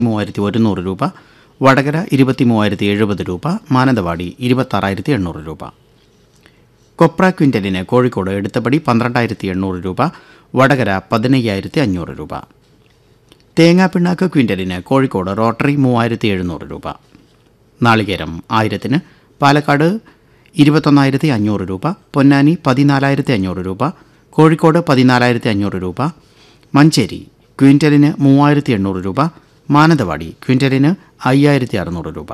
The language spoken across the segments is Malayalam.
മൂവായിരത്തി ഒരുന്നൂറ് രൂപ വടകര ഇരുപത്തി മൂവായിരത്തി എഴുപത് രൂപ മാനന്തവാടി ഇരുപത്താറായിരത്തി എണ്ണൂറ് രൂപ കൊപ്ര ക്വിൻ്റലിന് കോഴിക്കോട് എടുത്തപടി പന്ത്രണ്ടായിരത്തി എണ്ണൂറ് രൂപ വടകര പതിനയ്യായിരത്തി അഞ്ഞൂറ് രൂപ തേങ്ങാപ്പിണ്ണാക്ക് ക്വിൻ്റലിന് കോഴിക്കോട് റോട്ടറി മൂവായിരത്തി എഴുന്നൂറ് രൂപ നാളികേരം ആയിരത്തിന് പാലക്കാട് ഇരുപത്തൊന്നായിരത്തി അഞ്ഞൂറ് രൂപ പൊന്നാനി പതിനാലായിരത്തി അഞ്ഞൂറ് രൂപ കോഴിക്കോട് പതിനാലായിരത്തി അഞ്ഞൂറ് രൂപ മഞ്ചേരി ക്വിൻ്റലിന് മൂവായിരത്തി എണ്ണൂറ് രൂപ മാനന്തവാടി ക്വിൻ്റലിന് അയ്യായിരത്തി അറുന്നൂറ് രൂപ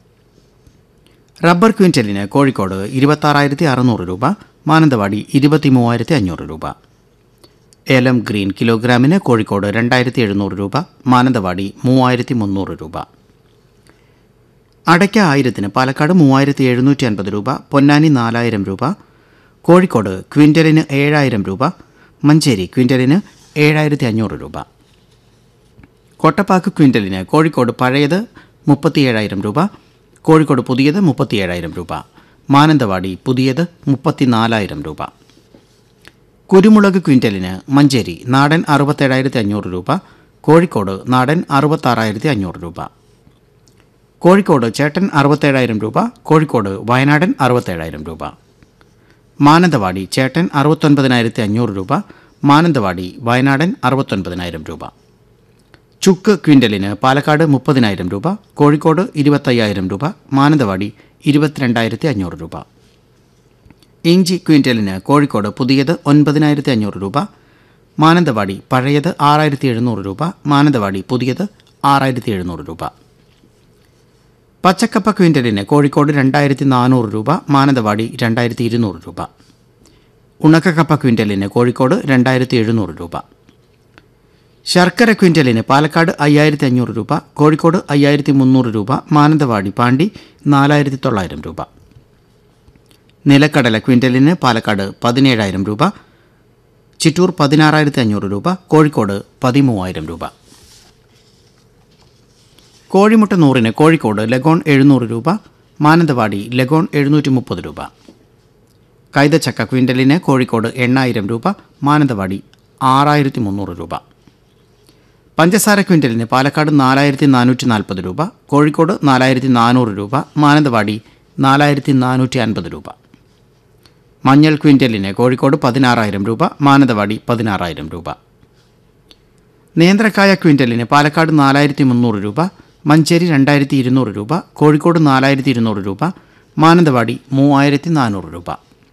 റബ്ബർ ക്വിൻ്റലിന് കോഴിക്കോട് ഇരുപത്താറായിരത്തി അറുന്നൂറ് രൂപ മാനന്തവാടി ഇരുപത്തി മൂവായിരത്തി അഞ്ഞൂറ് രൂപ ഏലം ഗ്രീൻ കിലോഗ്രാമിന് കോഴിക്കോട് രണ്ടായിരത്തി എഴുന്നൂറ് രൂപ മാനന്തവാടി മൂവായിരത്തി മുന്നൂറ് രൂപ അടയ്ക്ക ആയിരത്തിന് പാലക്കാട് മൂവായിരത്തി എഴുന്നൂറ്റി അൻപത് രൂപ പൊന്നാനി നാലായിരം രൂപ കോഴിക്കോട് ക്വിൻ്റലിന് ഏഴായിരം രൂപ മഞ്ചേരി ക്വിൻ്റലിന് ഏഴായിരത്തി അഞ്ഞൂറ് രൂപ കൊട്ടപ്പാക്ക് ക്വിൻ്റലിന് കോഴിക്കോട് പഴയത് മുപ്പത്തിയേഴായിരം രൂപ കോഴിക്കോട് പുതിയത് മുപ്പത്തിയേഴായിരം രൂപ മാനന്തവാടി പുതിയത് മുപ്പത്തിനാലായിരം രൂപ കുരുമുളക് ക്വിൻ്റലിന് മഞ്ചേരി നാടൻ അറുപത്തേഴായിരത്തി അഞ്ഞൂറ് രൂപ കോഴിക്കോട് നാടൻ അറുപത്താറായിരത്തി അഞ്ഞൂറ് രൂപ കോഴിക്കോട് ചേട്ടൻ അറുപത്തേഴായിരം രൂപ കോഴിക്കോട് വയനാടൻ അറുപത്തേഴായിരം രൂപ മാനന്തവാടി ചേട്ടൻ അറുപത്തൊൻപതിനായിരത്തി അഞ്ഞൂറ് രൂപ മാനന്തവാടി വയനാടൻ അറുപത്തൊൻപതിനായിരം രൂപ ചുക്ക് ക്വിൻ്റലിന് പാലക്കാട് മുപ്പതിനായിരം രൂപ കോഴിക്കോട് ഇരുപത്തയ്യായിരം രൂപ മാനന്തവാടി ഇരുപത്തിരണ്ടായിരത്തി അഞ്ഞൂറ് രൂപ ഇഞ്ചി ക്വിൻ്റലിന് കോഴിക്കോട് പുതിയത് ഒൻപതിനായിരത്തി അഞ്ഞൂറ് രൂപ മാനന്തവാടി പഴയത് ആറായിരത്തി എഴുന്നൂറ് രൂപ മാനന്തവാടി പുതിയത് ആറായിരത്തി എഴുന്നൂറ് രൂപ പച്ചക്കപ്പ ക്വിൻ്റലിന് കോഴിക്കോട് രണ്ടായിരത്തി നാനൂറ് രൂപ മാനന്തവാടി രണ്ടായിരത്തി ഇരുന്നൂറ് രൂപ ഉണക്കക്കപ്പ ക്വിൻ്റലിന് കോഴിക്കോട് രണ്ടായിരത്തി എഴുന്നൂറ് രൂപ ശർക്കര ക്വിൻ്റലിന് പാലക്കാട് അയ്യായിരത്തി അഞ്ഞൂറ് രൂപ കോഴിക്കോട് അയ്യായിരത്തി മുന്നൂറ് രൂപ മാനന്തവാടി പാണ്ടി നാലായിരത്തി തൊള്ളായിരം രൂപ നിലക്കടല ക്വിൻ്റലിന് പാലക്കാട് പതിനേഴായിരം രൂപ ചിറ്റൂർ പതിനാറായിരത്തി അഞ്ഞൂറ് രൂപ കോഴിക്കോട് പതിമൂവായിരം രൂപ കോഴിമുട്ട നൂറിന് കോഴിക്കോട് ലഗോൺ എഴുന്നൂറ് രൂപ മാനന്തവാടി ലഗോൺ എഴുന്നൂറ്റി മുപ്പത് രൂപ കൈതച്ചക്ക ക്വിൻ്റലിന് കോഴിക്കോട് എണ്ണായിരം രൂപ മാനന്തവാടി ആറായിരത്തി മുന്നൂറ് രൂപ പഞ്ചസാര ക്വിൻ്റലിന് പാലക്കാട് നാലായിരത്തി നാനൂറ്റി നാൽപ്പത് രൂപ കോഴിക്കോട് നാലായിരത്തി നാനൂറ് രൂപ മാനന്തവാടി നാലായിരത്തി നാനൂറ്റി അൻപത് രൂപ മഞ്ഞൾ ക്വിൻ്റലിന് കോഴിക്കോട് പതിനാറായിരം രൂപ മാനന്തവാടി പതിനാറായിരം രൂപ നേന്ത്രക്കായ ക്വിൻ്റലിന് പാലക്കാട് നാലായിരത്തി മുന്നൂറ് രൂപ മഞ്ചേരി രണ്ടായിരത്തി ഇരുന്നൂറ് രൂപ കോഴിക്കോട് നാലായിരത്തി ഇരുന്നൂറ് രൂപ മാനന്തവാടി മൂവായിരത്തി നാനൂറ് രൂപ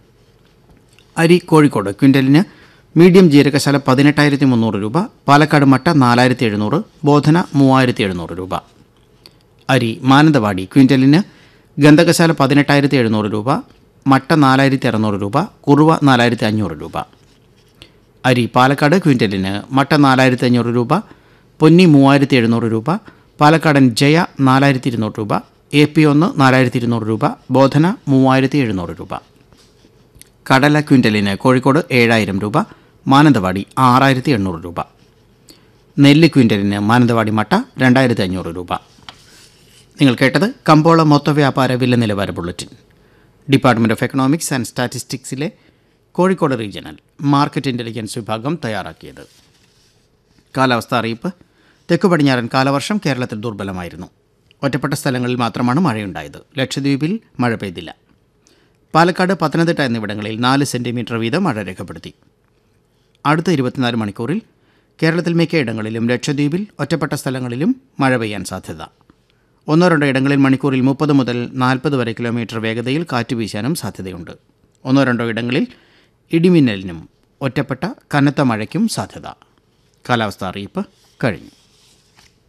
അരി കോഴിക്കോട് ക്വിൻ്റലിന് മീഡിയം ജീരകശാല പതിനെട്ടായിരത്തി മുന്നൂറ് രൂപ പാലക്കാട് മട്ട നാലായിരത്തി എഴുന്നൂറ് ബോധന മൂവായിരത്തി എഴുന്നൂറ് രൂപ അരി മാനന്തവാടി ക്വിൻ്റലിന് ഗന്ധകശാല പതിനെട്ടായിരത്തി എഴുന്നൂറ് രൂപ മട്ട നാലായിരത്തി അറുന്നൂറ് രൂപ കുറുവ നാലായിരത്തി അഞ്ഞൂറ് രൂപ അരി പാലക്കാട് ക്വിൻ്റലിന് മട്ട നാലായിരത്തി അഞ്ഞൂറ് രൂപ പൊന്നി മൂവായിരത്തി എഴുന്നൂറ് രൂപ പാലക്കാടൻ ജയ നാലായിരത്തി ഇരുന്നൂറ് രൂപ എ പി ഒന്ന് നാലായിരത്തി ഇരുന്നൂറ് രൂപ ബോധന മൂവായിരത്തി എഴുന്നൂറ് രൂപ കടല ക്വിൻ്റലിന് കോഴിക്കോട് ഏഴായിരം രൂപ മാനന്തവാടി ആറായിരത്തി എണ്ണൂറ് രൂപ നെല്ല് ക്വിൻ്റലിന് മാനന്തവാടി മട്ട രണ്ടായിരത്തി അഞ്ഞൂറ് രൂപ നിങ്ങൾ കേട്ടത് കമ്പോള മൊത്ത വ്യാപാര വില നിലവാര bulletin department of economics and സ്റ്റാറ്റിസ്റ്റിക്സിലെ കോഴിക്കോട് റീജിയണൽ മാർക്കറ്റ് ഇൻ്റലിജൻസ് വിഭാഗം തയ്യാറാക്കിയത് കാലാവസ്ഥ അറിയിപ്പ് തെക്കു പടിഞ്ഞാറൻ കാലവർഷം കേരളത്തിൽ ദുർബലമായിരുന്നു ഒറ്റപ്പെട്ട സ്ഥലങ്ങളിൽ മാത്രമാണ് മഴയുണ്ടായത് ലക്ഷദ്വീപിൽ മഴ പെയ്തില്ല പാലക്കാട് പത്തനംതിട്ട എന്നിവിടങ്ങളിൽ നാല് സെൻറ്റിമീറ്റർ വീതം മഴ രേഖപ്പെടുത്തി അടുത്ത ഇരുപത്തിനാല് മണിക്കൂറിൽ കേരളത്തിൽ മിക്കയിടങ്ങളിലും ലക്ഷദ്വീപിൽ ഒറ്റപ്പെട്ട സ്ഥലങ്ങളിലും മഴ പെയ്യാൻ സാധ്യത ഒന്നോ രണ്ടോ ഇടങ്ങളിൽ മണിക്കൂറിൽ മുപ്പത് മുതൽ നാൽപ്പത് വരെ കിലോമീറ്റർ വേഗതയിൽ കാറ്റ് വീശാനും സാധ്യതയുണ്ട് ഒന്നോ രണ്ടോ ഇടങ്ങളിൽ ഇടിമിന്നലിനും ഒറ്റപ്പെട്ട കനത്ത മഴയ്ക്കും സാധ്യത കാലാവസ്ഥ അറിയിപ്പ് കഴിഞ്ഞു